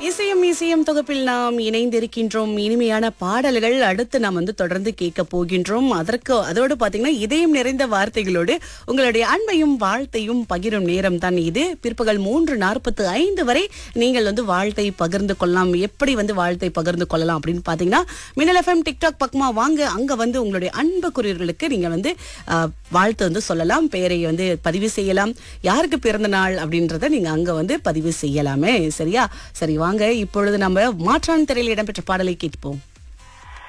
இசையும் இசையும் தொகுப்பில் நாம் இணைந்திருக்கின்றோம் இனிமையான பாடல்கள் அடுத்து நாம் வந்து தொடர்ந்து கேட்க போகின்றோம் அதற்கு அதோடு பாத்தீங்கன்னா இதயம் நிறைந்த வார்த்தைகளோடு உங்களுடைய அன்பையும் வாழ்த்தையும் பகிரும் நேரம் தான் இது பிற்பகல் மூன்று நாற்பத்து ஐந்து வரை நீங்கள் வந்து வாழ்த்தை பகிர்ந்து கொள்ளலாம் எப்படி வந்து வாழ்த்தை பகிர்ந்து கொள்ளலாம் அப்படின்னு பாத்தீங்கன்னா மின்னல் எஃப்எம் டிக்டாக் பக்கமா வாங்க அங்க வந்து உங்களுடைய அன்புக்குரியவர்களுக்கு நீங்க வந்து ஆஹ், வாழ்த்து வந்து சொல்லலாம் பெயரை வந்து பதிவு செய்யலாம் யாருக்கு பிறந்த நாள் அப்படின்றத நீங்க அங்க வந்து பதிவு செய்யலாமே சரியா சரி வாங்க இப்பொழுது நம்ம மாற்றான் திரையில் இடம்பெற்ற பாடலை கேட்போம்